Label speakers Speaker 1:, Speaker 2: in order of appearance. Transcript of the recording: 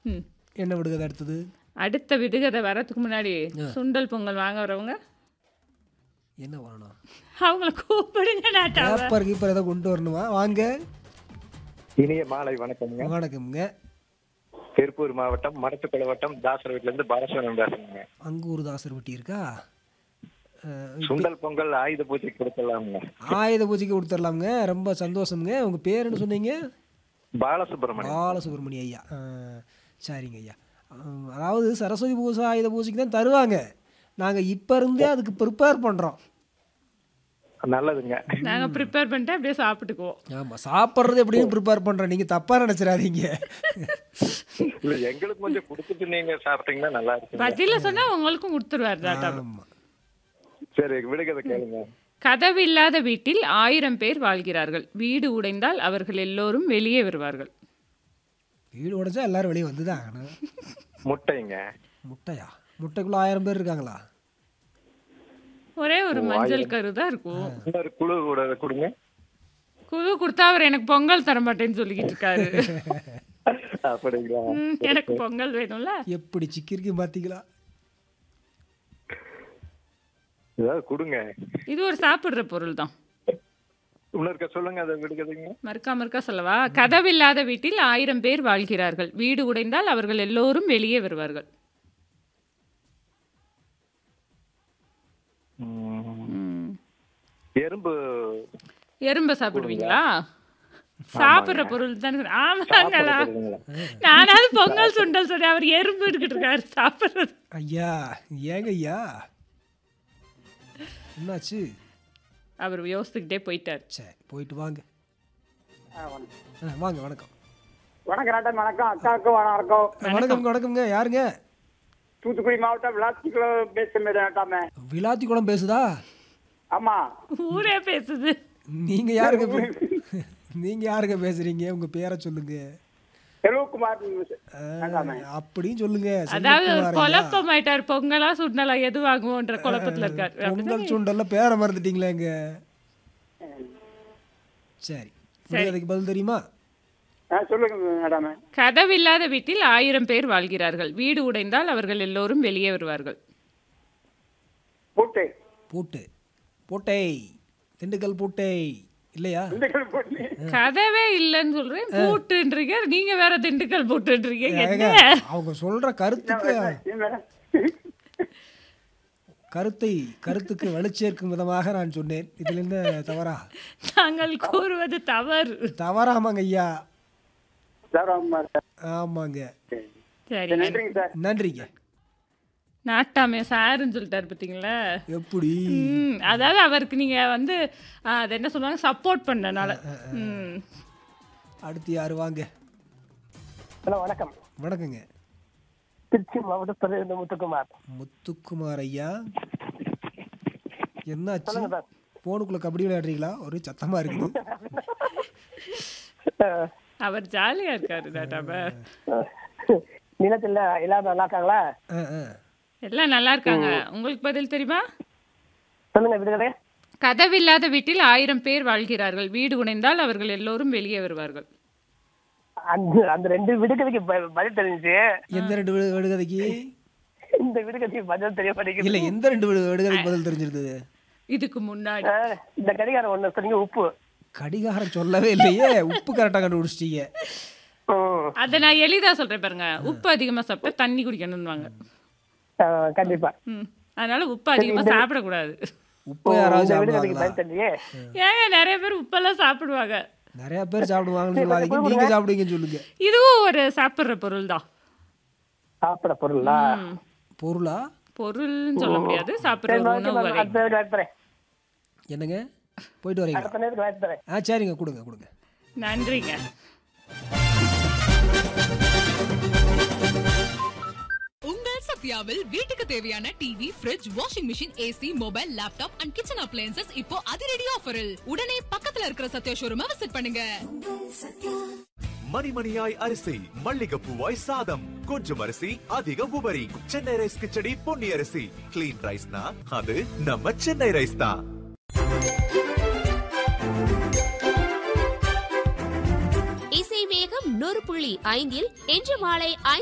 Speaker 1: ம்
Speaker 2: என்ன விடுகதை அடுத்தது
Speaker 1: அடுத்த விடுகதை வரதுக்கு முன்னாடி சுண்டல் பொங்கல் வாங்க வரவங்க
Speaker 2: என்ன வரணும்
Speaker 1: அவங்கள கூப்பிடுங்க நாட்டாவ
Speaker 2: பேப்பர் கீப்பர் ஏதோ கொண்டு வரணுமா வாங்க
Speaker 3: இனிய மாலை வணக்கம்ங்க
Speaker 2: வணக்கம்ங்க
Speaker 3: திருப்பூர் மாவட்டம் மடத்துக்குள வட்டம் தாசர் வீட்ல இருந்து பாலசுவரம் பேசுறேங்க
Speaker 2: அங்கூர் தாசர் வெட்டி இருக்கா அஹ்,
Speaker 3: சுண்டல் பொங்கல் ஆயுத பூஜைக்கு கொடுத்துடலாமுங்க
Speaker 2: ஆயுத பூஜைக்கு கொடுத்துடலாமுங்க ரொம்ப சந்தோஷம்ங்க உங்க பேர் என்ன சொன்னீங்க
Speaker 3: பாலசுப்ரமணியம்
Speaker 2: பாலசுப்ரமணிய ஐயா அஹ், சரிங்க ஐயா அஹ், அதாவது சரஸ்வதி பூஜை ஆயுத பூஜைக்கு தான் தருவாங்க நாங்கள் இப்போ இருந்தே அதுக்கு ப்ரிப்பேர் பண்ணுறோம்
Speaker 3: நல்லதுங்க
Speaker 1: நாங்க ப்ரிப்பேர் பண்ணிட்டு அப்படியே சாப்பிட்டுக்குவோம்
Speaker 2: ஆமாம் சாப்பிட்றது எப்படின்னு ப்ரிப்பேர் பண்ணுறோம் நீங்கள் தப்பாக நினச்சிடாதீங்க
Speaker 3: இல்ல எங்களுக்கு கொஞ்சம் கொடுத்துட்டு நீங்க சாப்பிட்டீங்கன்னா நல்லா இருக்கும்
Speaker 1: பதில சொன்னா உங்களுக்கும் கொடுத்துருவாரு நாட்டாவ
Speaker 2: ஆமாம்
Speaker 3: சரி விடுகதை கேளுங்க
Speaker 1: கதவில்லாத வீட்டில் ஆயிரம் பேர் வாழ்கிறார்கள் வீடு உடைந்தால் அவர்கள் எல்லோரும் வெளியே வருவார்கள்
Speaker 2: வீடு உடைச்சா எல்லாரும் வெளியே வந்து தான் ஆகணும்
Speaker 3: முட்டைங்க
Speaker 2: முட்டையா முட்டைக்குள்ளே ஆயிரம் பேர் இருக்காங்களா
Speaker 1: ஒரே ஒரு மஞ்சள் கரு தான் இருக்கும்
Speaker 3: இன்னொரு குழு கூட கொடுங்க
Speaker 1: குழு கொடுத்தா அவர் எனக்கு பொங்கல் தர மாட்டேன்னு சொல்லிக்கிட்டு இருக்காரு
Speaker 3: அப்படிங்களா
Speaker 1: ம், எனக்கு பொங்கல் வேணும்ல
Speaker 2: எப்படி சிக்கிருக்கு பார்த்தீங்களா
Speaker 3: ஏதாவது கொடுங்க
Speaker 1: இது ஒரு சாப்பிடுற பொருள் தான்
Speaker 3: இன்னொருக்க சொல்லுங்க அதை விடுகதைங்க
Speaker 1: மறுக்கா மறுக்கா சொல்லவா கதவில்லாத வீட்டில் ஆயிரம் பேர் வாழ்கிறார்கள் வீடு உடைந்தால் அவர்கள் எல்லோரும் வெளியே வருவார்கள்
Speaker 3: ம்,
Speaker 1: ம்.
Speaker 3: எறும்பு
Speaker 1: எறும்பை சாப்பிடுவீங்களா சாப்பிடுற பொருள் தானே சொன்னேன். ஆமாங்களா
Speaker 3: கொடுங்களா?
Speaker 1: நானாவது பொங்கல் சுண்டல் சொல்லி அவர் எறும்பு எடுக்கிட்டு இருக்காரு சாப்பிடுறது
Speaker 2: ஐயா ஏங்க ஐயா என்னாச்சு
Speaker 1: அவர் யோசிச்சுக்கிட்டே போயிட்டார்
Speaker 2: சரி போயிட்டு வாங்க
Speaker 4: ஆ, வணக்கம்.
Speaker 2: ஆ, வாங்க வணக்கம்
Speaker 4: வணக்கம் நாட்டம் வணக்கம் அக்காவுக்கும் வணக்கம்
Speaker 2: வணக்கம் வணக்கம்ங்க யாருங்க
Speaker 4: தூத்துக்குடி மாவட்டம் விளாத்திக்குள்ள பேசுறது நாட்டாம
Speaker 2: விளாத்தி குளம் பேசுதா
Speaker 4: ஆமா
Speaker 1: ஊரே பேசுது
Speaker 2: நீங்க யாருங்க பே- நீங்க யாருங்க பேசுறீங்க உங்க பேரை சொல்லுங்க
Speaker 4: செல்வகுமார்
Speaker 2: ஆ,
Speaker 4: நாட்டாம
Speaker 2: அப்படின்னு சொல்லுங்க
Speaker 1: அதாவது ஒரு
Speaker 2: செல்வகுமார் ஐயா.
Speaker 1: குழப்பம் ஆயிட்டார் பொங்கலா சுண்டலா எது வாங்குவோன்ற குழப்பத்துல இருக்காரு
Speaker 2: பொங்கல் சுண்டல்ல பேரை மறந்துட்டீங்களேங்க சரி அதுக்கு பதில் தெரியுமா
Speaker 4: ஆ, சொல்லுங்க மேடாம
Speaker 1: கதவில்லாத வீட்டில் ஆயிரம் பேர் வாழ்கிறார்கள் வீடு உடைந்தால் அவர்கள் எல்லோரும் வெளியே வருவார்கள்
Speaker 4: பூட்டு
Speaker 2: பூட்டு பூட்டை திண்டுக்கல் பூட்டை இல்லையா
Speaker 4: திண்டுக்கல் பூட்டு
Speaker 1: கதவே இல்லைன்னு சொல்றேன் பூட்டுன்றீங்க நீங்க வேற திண்டுக்கல் பூட்டுன்றீங்க என்ன
Speaker 2: ஏங்க, அவங்க சொல்ற கருத்துக்கு
Speaker 4: ஏன் மேடம்
Speaker 2: கருத்தை கருத்துக்கு வலுச்சேர்க்கும் விதமாக நான் சொன்னேன் இதுல என்ன தவறா
Speaker 1: நாங்கள் கூறுவது தவறு
Speaker 2: தவறாமாங்க ஐயா
Speaker 4: சார் ஆமா சார்
Speaker 2: ஆமாங்க
Speaker 4: சரி.
Speaker 1: சரி
Speaker 4: நன்றிங்க சார்
Speaker 2: நன்றிங்க
Speaker 1: நாட்டாமே சாருன்னு சொல்லிட்டாரு பார்த்தீங்களா
Speaker 2: எப்படி
Speaker 1: ம் அதாவது அவருக்கு நீங்க வந்து ஆ, அது என்ன சொல்லுவாங்க சப்போர்ட் பண்ணனால ம்
Speaker 2: அடுத்து யாரு வாங்க
Speaker 5: ஹலோ வணக்கம்
Speaker 2: வணக்கங்க
Speaker 5: திருச்சி மாவட்டத்தில் இருந்து முத்துக்குமார்
Speaker 2: முத்துக்குமார் ஐயா என்னாச்சு
Speaker 5: சொல்லுங்க சார்
Speaker 2: போனுக்குள்ள கபடி விளையாடுறீங்களா ஒரு சத்தமா இருக்குது
Speaker 5: அஹ்,
Speaker 1: அவர் ஜாலியா இருக்காரு நாட்டாம
Speaker 5: நிலத்தில் எல்லாரும் நல்லா இருக்காங்களா
Speaker 2: ஆ, ஆ.
Speaker 1: எல்லாம் நல்லா இருக்காங்க உங்களுக்கு பதில் தெரியுமா
Speaker 5: சொல்லுங்க விடுதலை
Speaker 1: கதவில்லாத வீட்டில் ஆயிரம் பேர் வாழ்கிறார்கள் வீடு உடைந்தால் அவர்கள் எல்லோரும் வெளியே வருவார்கள்
Speaker 5: அந்த அந்த ரெண்டு விடுகதைக்கு ப- பதில் தெரிஞ்சு
Speaker 2: எந்த ரெண்டு விடு விடுகதைக்கு
Speaker 5: இந்த விடுகதைக்கு பதில் தெரிய மாட்டேங்குது
Speaker 2: இல்ல எந்த ரெண்டு விடு விடுகதைக்கு பதில் தெரிஞ்சிருந்தது
Speaker 1: இதுக்கு முன்னாடி
Speaker 5: அஹ், இந்த கடிகாரம் ஒண்ணு சொன்னீங்க உப்பு
Speaker 2: கடிகாரம் சொல்லவே இல்லையே உப்பு கரெக்டாக கண்டுபிடிச்சிட்டீங்க
Speaker 5: ம்,
Speaker 1: அதை நான் எளிதா சொல்றேன் பாருங்க உப்பு அதிகமா சாப்பிட்டா தண்ணி குடிக்கணும்னுவாங்க
Speaker 5: அஹ், கண்டிப்பா
Speaker 1: ம் அதனால உப்பு அதிகமா சாப்பிடக்கூடாது
Speaker 2: உப்பு யாராவது
Speaker 5: இந்த விடுகதைக்கு
Speaker 2: சாப்பிடுவாங்களா
Speaker 5: பதில் தெரியலையே
Speaker 1: ஏங்க நிறைய பேர் உப்பெல்லாம் சாப்பிடுவாங்க
Speaker 2: நிறைய பேர் சாப்பிடுவாங்கன்னு சொல்லாதீங்க நீங்க சாப்பிடுவீங்கன்னு சொல்லுங்க
Speaker 1: இதுவும் ஒரு சாப்பிடுற பொருள் தான்
Speaker 5: சாப்பிட பொருளா
Speaker 2: பொருளா
Speaker 1: பொருள்னு சொல்ல முடியாது சாப்பிடுற
Speaker 5: சரி,
Speaker 1: ஒரு
Speaker 5: ஓகே,
Speaker 1: உணவு
Speaker 5: நான்
Speaker 1: வகை
Speaker 5: அடுத்த நேரத்துக்கு வாய்ப்பு தரேன்
Speaker 2: என்னங்க போயிட்டு வரீங்களா
Speaker 5: அடுத்த நேரத்துக்கு வாய்ப்பு தரேன்
Speaker 2: ஆ சரிங்க கொடுங்க கொடுங்க
Speaker 1: நன்றிங்க
Speaker 6: உங்கள் சத்யாவில் வீட்டுக்கு தேவையான TV fridge washing machine AC mobile laptop and kitchen appliances இப்போ அதிரடி ஆஃபரில் உடனே பக்கத்துல இருக்கிற சத்யா ஷோரூமை விசிட் பண்ணுங்க
Speaker 7: மணிமணியாய் அரிசி மல்லிகைப்பூவாய் சாதம் கொஞ்சம் அரிசி அதிக உபரி சென்னை ரைஸ் கிச்சடி பொன்னி அரிசி கிளீன் ரைஸ்னா அது நம்ம சென்னை ரைஸ் தான்
Speaker 8: இசை வேகம் நூறு புள்ளி ஐந்தில் இன்று மாலை ஐந்து